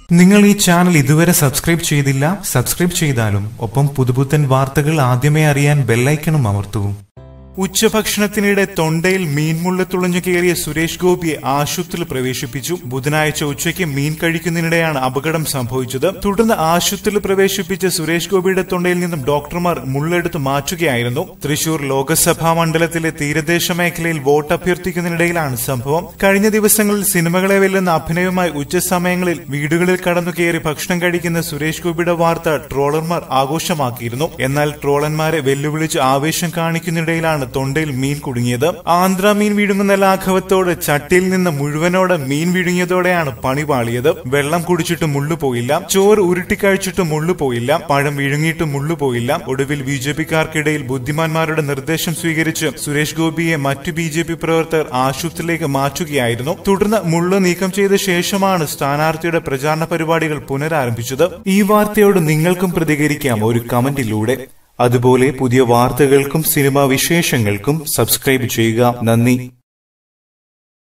നിങ്ങൾ ഈ ചാനൽ ഇതുവരെ സബ്സ്ക്രൈബ് ചെയ്തില്ല സബ്സ്ക്രൈബ് ചെയ്താലും ഒപ്പം പുതുപുത്തൻ വാർത്തകൾ ആദ്യമേ അറിയാൻ ബെല്ലൈക്കണും അമർത്തൂ ഉച്ചഭക്ഷണത്തിനിടെ തൊണ്ടയിൽ മീൻമുള്ള തുളഞ്ഞു കയറിയ സുരേഷ് ഗോപിയെ ആശുപത്രിയിൽ പ്രവേശിപ്പിച്ചു ബുധനാഴ്ച ഉച്ചയ്ക്ക് മീൻ കഴിക്കുന്നതിനിടെയാണ് അപകടം സംഭവിച്ചത് തുടർന്ന് ആശുപത്രിയിൽ പ്രവേശിപ്പിച്ച സുരേഷ് ഗോപിയുടെ തൊണ്ടയിൽ നിന്നും ഡോക്ടർമാർ മുള്ളെടുത്ത് മാറ്റുകയായിരുന്നു തൃശൂർ ലോക്സഭാ മണ്ഡലത്തിലെ തീരദേശ മേഖലയിൽ വോട്ട് അഭ്യർത്ഥിക്കുന്നതിനിടയിലാണ് സംഭവം കഴിഞ്ഞ ദിവസങ്ങളിൽ സിനിമകളെ വെല്ലുന്ന അഭിനയവുമായി ഉച്ചസമയങ്ങളിൽ വീടുകളിൽ കടന്നു കയറി ഭക്ഷണം കഴിക്കുന്ന സുരേഷ് ഗോപിയുടെ വാർത്ത ട്രോളർമാർ ആഘോഷമാക്കിയിരുന്നു എന്നാൽ ട്രോളന്മാരെ വെല്ലുവിളിച്ച് ആവേശം കാണിക്കുന്നതിനിടയിലാണ് തൊണ്ടയിൽ മീൻ കുടുങ്ങിയത് ആന്ധ്ര മീൻ വിഴുങ്ങുന്ന ലാഘവത്തോടെ ചട്ടിയിൽ നിന്ന് മുഴുവനോടെ മീൻ വിഴുങ്ങിയതോടെയാണ് പണി പാളിയത് വെള്ളം കുടിച്ചിട്ട് മുള്ളുപോയില്ല ചോറ് ഉരുട്ടിക്കഴിച്ചിട്ട് മുള്ളുപോയില്ല പഴം വിഴുങ്ങിയിട്ട് മുള്ളുപോയില്ല ഒടുവിൽ ബി ജെ പിക്കാർക്കിടയിൽ ബുദ്ധിമാന്മാരുടെ നിർദ്ദേശം സ്വീകരിച്ച് സുരേഷ് ഗോപിയെ മറ്റു ബി ജെ പി പ്രവർത്തകർ ആശുപത്രിയിലേക്ക് മാറ്റുകയായിരുന്നു തുടർന്ന് മുള്ളു നീക്കം ചെയ്ത ശേഷമാണ് സ്ഥാനാർത്ഥിയുടെ പ്രചാരണ പരിപാടികൾ പുനരാരംഭിച്ചത് ഈ വാർത്തയോട് നിങ്ങൾക്കും പ്രതികരിക്കാം ഒരു കമന്റിലൂടെ അതുപോലെ പുതിയ വാർത്തകൾക്കും സിനിമാ വിശേഷങ്ങൾക്കും സബ്സ്ക്രൈബ് ചെയ്യുക നന്ദി